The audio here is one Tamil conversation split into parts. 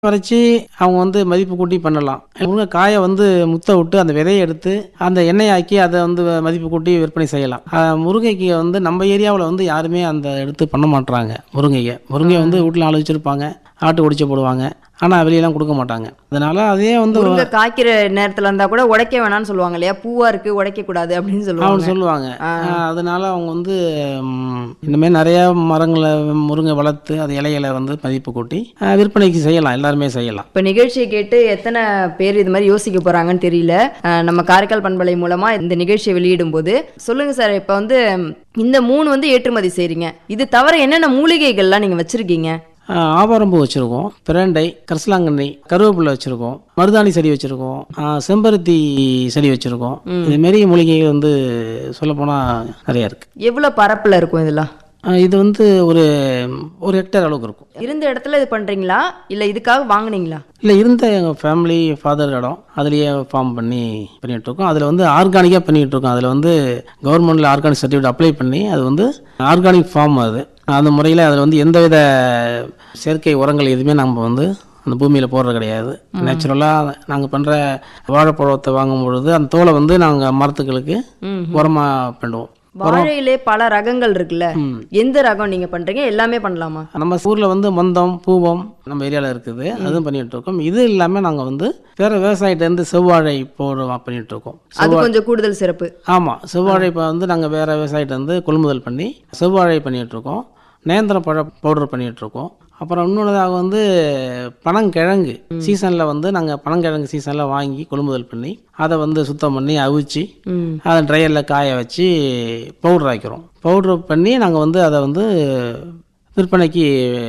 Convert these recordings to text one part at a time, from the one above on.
வரைச்சி அவங்க வந்து மதிப்பு கூட்டி பண்ணலாம் முருங்கை காயை வந்து முத்த விட்டு அந்த விதையை எடுத்து அந்த எண்ணெய் ஆக்கி அதை வந்து மதிப்பு கூட்டி விற்பனை செய்யலாம் அஹ் முருங்கைக்கு வந்து நம்ம ஏரியாவில் வந்து யாருமே அந்த எடுத்து பண்ண மாட்றாங்க முருங்கையை முருங்கையை வந்து வீட்டில் ஆள் வச்சுருப்பாங்க ஆட்டு ஒடிச்சு போடுவாங்க ஆனால் வெளியெல்லாம் கொடுக்க மாட்டாங்க அதனால அதே வந்து முருங்கை காய்க்கிற நேரத்துல இருந்தா கூட உடைக்க வேணாம்னு சொல்லுவாங்க இல்லையா பூவா இருக்கு உடைக்க கூடாது அப்படின்னு அவங்க சொல்லுவாங்க சொல்லுவாங்க அஹ் அதனால அவங்க வந்து ம், இந்த மாதிரி நிறைய மரங்களை முருங்கை வளர்த்து அது இலைகளை வந்து மதிப்பு கூட்டி அஹ் விற்பனைக்கு செய்யலாம் எல்லாருமே செய்யலாம் இப்ப நிகழ்ச்சியை கேட்டு எத்தனை பேர் இது மாதிரி யோசிக்க போறாங்கன்னு தெரியல அஹ் நம்ம காரைக்கால் பண்பலை மூலமா இந்த நிகழ்ச்சியை வெளியிடும் போது சொல்லுங்க சார் இப்ப வந்து இந்த மூணு வந்து ஏற்றுமதி செய்றீங்க இது தவிர என்னென்ன மூலிகைகள்லாம் நீங்க வச்சிருக்கீங்க ஆஹ் ஆவாரம்பூ வச்சுருக்கோம் பிரண்டை கரிசலாங்கண்ணி கருவேப்பிலை வச்சுருக்கோம் மருதாணி செடி வச்சுருக்கோம் செம்பருத்தி செடி வச்சுருக்கோம் இதுமாரி மூலிகைகள் வந்து சொல்லப்போனால் நிறையா இருக்குது எவ்வளவு பரப்புல இருக்கும் இதெல்லாம் இது வந்து ஒரு ஒரு ஹெக்டேர் அளவுக்கு இருக்கும் இருந்த இடத்துல இது பண்றீங்களா இல்ல இதுக்காக வாங்குனீங்களா இல்லை இருந்த எங்கள் ஃபேமிலி ஃபாதர் இடம் அதுலேயே ஃபார்ம் பண்ணி பண்ணிகிட்டு இருக்கோம் அதில் வந்து ஆர்கானிக்காக பண்ணிகிட்டு இருக்கோம் அதில் வந்து கவர்மெண்ட்டில் ஆர்கானிக் சர்டிஃபிகேட் அப்ளை பண்ணி அது வந்து ஆர்கானிக் ஃபார்ம் அது அந்த முறையில் அதில் வந்து எந்தவித செயற்கை உரங்கள் எதுவுமே நம்ம வந்து அந்த பூமியில் போடுறது கிடையாது நேச்சுரலாக நாங்கள் பண்ணுற வாழைப்பழத்தை வாங்கும் பொழுது அந்த தோலை வந்து நாங்கள் மரத்துக்களுக்கு உரமாக பண்ணுவோம் வாழையிலே பல ரகங்கள் இருக்குல்ல எந்த ரகம் நீங்க பண்றீங்க எல்லாமே பண்ணலாமா நம்ம ஊரில் வந்து மந்தம் பூவம் நம்ம ஏரியாவில் இருக்குது அதுவும் பண்ணிகிட்டு இருக்கோம் இது இல்லாமல் நாங்கள் வந்து வேறு விவசாயிட்டேருந்து செவ்வாழை போடுற பண்ணிகிட்டு இருக்கோம் அது கொஞ்சம் கூடுதல் சிறப்பு ஆமாம் செவ்வாழை இப்போ வந்து நாங்கள் வேறு விவசாயிட்டேருந்து கொள்முதல் பண்ணி செவ்வாழை பண்ணிகிட்டு இருக்கோம் நேந்திர பழ பவுடர் பண்ணிகிட்டு இருக்கோம் அப்புறம் இன்னொன்றதாக வந்து பனங்கிழங்கு சீசனில் வந்து நாங்கள் பனங்கிழங்கு சீசனில் வாங்கி கொள்முதல் பண்ணி அதை வந்து சுத்தம் பண்ணி அவிச்சு ம். அதை ட்ரையரில் காய வச்சு பவுடர் ஆக்கிறோம் பவுடர் பண்ணி நாங்கள் வந்து அதை வந்து விற்பனைக்கு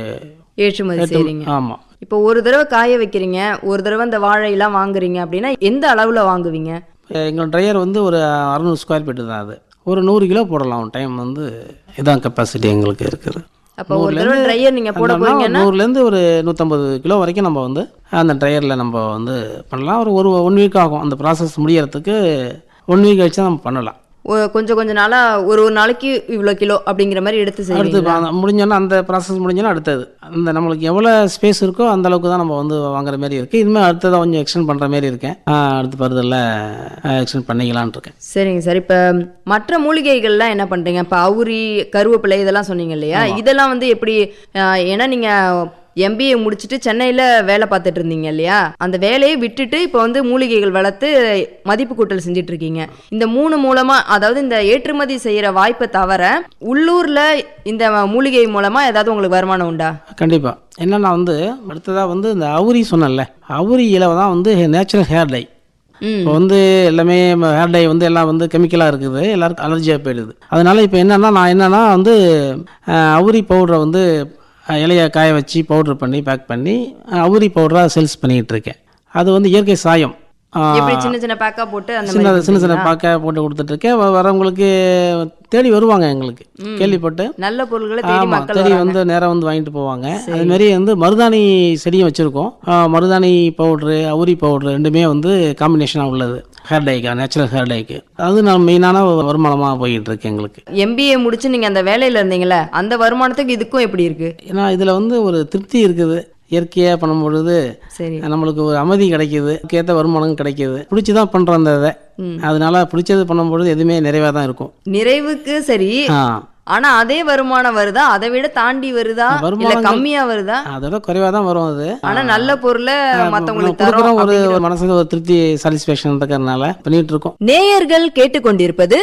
ஏற்றுமதி செய்றீங்க ஆமாம் இப்போ ஒரு தடவை காய வைக்கிறீங்க ஒரு தடவை இந்த வாழையெல்லாம் வாங்குறீங்க அப்படின்னா எந்த அளவுல வாங்குவீங்க எங்கள் ட்ரையர் வந்து ஒரு அறநூறு ஸ்கொயர் ஃபீட்டு தான் அது ஒரு நூறு கிலோ போடலாம் டைம் வந்து இதான் கெப்பாசிட்டி எங்களுக்கு இருக்குது அப்போ ஒரு தடவை ட்ரையர் நீங்க போட அதனால போறீங்கன்னா நூறுலேருந்து ஒரு நூற்றம்பது கிலோ வரைக்கும் நம்ம வந்து அந்த ட்ரையரில் நம்ம வந்து பண்ணலாம் ஒரு ஒரு ஒன் வீக் ஆகும் அந்த ப்ராசஸ் முடியறதுக்கு ஒன் வீக் கழிச்சு நம்ம பண்ணலாம் ஒ- கொஞ்சம் கொஞ்ச நாளா ஒரு ஒரு நாளைக்கு இவ்வளோ கிலோ அப்படிங்கிற மாதிரி எடுத்து அடுத்து செய்வீங்க இப்ப அந்த முடிஞ்சோன்னா அந்த ப்ராசஸ் முடிஞ்சோன்னா அடுத்தது அந்த நம்மளுக்கு எவ்வளோ ஸ்பேஸ் இருக்கோ அந்த அளவுக்கு தான் நம்ம வந்து வாங்குற மாதிரி இருக்குது இனிமேல் அடுத்ததாக கொஞ்சம் எக்ஸ்டெண்ட் பண்ணுற மாதிரி இருக்கேன் ஆ, அடுத்து பருதில் எக்ஸ்டெண்ட் பண்ணிக்கலாம்னு இருக்கேன் சரிங்க சார் இப்போ மற்ற மூலிகைகள்லாம் என்ன பண்றீங்க இப்போ அவுரி கருவேப்பிலை இதெல்லாம் சொன்னீங்க இல்லையா இதெல்லாம் வந்து எப்படி அஹ், ஏன்னா நீங்க எம்பிஏ முடிச்சுட்டு சென்னையில் வேலை பார்த்துட்டு இருந்தீங்க இல்லையா அந்த வேலையை விட்டுட்டு இப்போ வந்து மூலிகைகள் வளர்த்து மதிப்பு கூட்டல் செஞ்சுட்டு இருக்கீங்க இந்த மூணு மூலமா அதாவது இந்த ஏற்றுமதி செய்யற வாய்ப்பை தவிர உள்ளூர்ல இந்த மூலிகை மூலமா ஏதாவது உங்களுக்கு வருமானம் உண்டா கண்டிப்பாக என்னன்னா வந்து அடுத்ததாக வந்து இந்த அவுரி சொன்னேன்ல அவுரி இலை தான் வந்து நேச்சுரல் ஹேர் டை ம் இப்போ வந்து எல்லாமே ஹேர் டை வந்து எல்லாம் வந்து கெமிக்கலாக இருக்குது எல்லாருக்கும் அலர்ஜியாக போயிடுது அதனால இப்போ என்னன்னா நான் என்னன்னா வந்து அஹ், அவுரி பவுடரை வந்து அஹ், இலைய காய வச்சு பவுடர் பண்ணி பேக் பண்ணி அஹ், அவுரி பவுடராக சேல்ஸ் பண்ணிக்கிட்டு இருக்கேன் அது வந்து இயற்கை சாயம் அஹ், எப்படி சின்ன சின்ன பேக்கா போட்டு அந்த சின்ன மாதிரி சின்ன சின்ன பாக்க போட்டு கொடுத்துட்டு இருக்கேன் வ- வரவங்களுக்கு தேடி வருவாங்க எங்களுக்கு கேள்விப்பட்டு நல்ல பொருள்களை தேடி ஆமா மக்கள் தேடி வராங்க. வந்து நேரா வந்து வாங்கிட்டு போவாங்க அது மாதிரி வந்து மருதாணி செடியும் வச்சிருக்கோம் ஆ, மருதாணி பவுட்ரு அவுரி பவுட்ரு ரெண்டுமே வந்து காம்பினேஷனாக உள்ளது ஹேர் டைக்கு நேச்சுரல் ஹேர் டைக்கு அது நான் மெயினான வருமானமாக போயிட்டு இருக்கு எங்களுக்கு எம்பிஏ முடிச்சு நீங்க அந்த வேலையில இருந்தீங்கல்ல அந்த வருமானத்துக்கு இதுக்கும் எப்படி இருக்கு ஏன்னா இதில் வந்து ஒரு திருப்தி இருக்குது இயற்கையாக பண்ணும் பொழுது சரி நம்மளுக்கு ஒரு அமைதி கிடைக்குது ஏற்ற வருமானம் கிடைக்குது பிடிச்சி தான் பண்ணுறோம் அந்த இதை அதனால பிடிச்சது பண்ணும்பொழுது எதுவுமே நிறைவாக தான் இருக்கும் நிறைவுக்கு சரி ஆ ஆனா அதே வருமானம் வருதா அதை விட தாண்டி வருதா இல்ல வருமானங்கள் கம்மியா வருதா அதோட குறைவாக தான் வரும் அது ஆனா நல்ல பொருளை மத்தவங்களுக்கு கொடுக்குறோம் தரோம் ஒரு அப்படிங்கிற- ஒரு மனசுக்கு ஒரு திருப்தி சாட்டிஸ்ஃபேக்ஷன் இருக்கிறதுனால பண்ணிட்டு இருக்கோம் நேயர்கள் கேட்டுக்கொண்டிருப்பது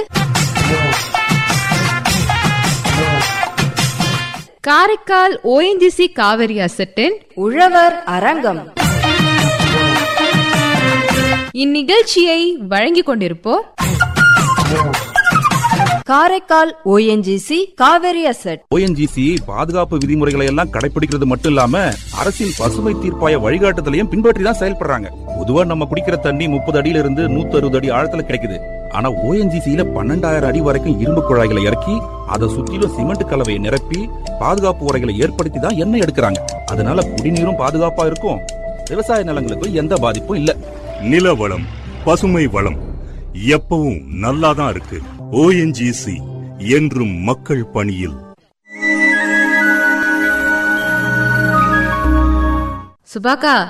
காரைக்கால் ஓஎன்ஜிசி காவிரி அசட்டின் உழவர் அரங்கம் இந்நிகழ்ச்சியை வழங்கிக் கொண்டிருப்போர் Karaikal ONGC Kaveri asset ONGC பாதுகாப்பு விதிமுறைகளை எல்லாம் கடைபிடிக்கிறது மட்டும் இல்லாம அரசின் பசுமை தீர்ப்பாய வழிகாட்டுதலையும் பின்பற்றி தான் செயல்படுறாங்க பொதுவா நம்ம குடிக்கிற தண்ணி முப்பது அடியில இருந்து நூத்தி அறுபது அடி ஆழத்துல கிடைக்குது ஆனா ஓஎன்ஜிசியில பன்னெண்டாயிரம் அடி வரைக்கும் இரும்பு குழாய்களை இறக்கி அதை சுத்திலும் சிமெண்ட் கலவையை நிரப்பி பாதுகாப்பு உரைகளை ஏற்படுத்தி தான் எண்ணெய் எடுக்கிறாங்க அதனால குடிநீரும் பாதுகாப்பா இருக்கும் விவசாய நிலங்களுக்கும் எந்த பாதிப்பும் இல்ல நில வளம் பசுமை வளம் எப்பவும் நல்லாதான் இருக்கு ஓஎன்ஜிசி என்றும் மக்கள் பணியில் சுபாக்கா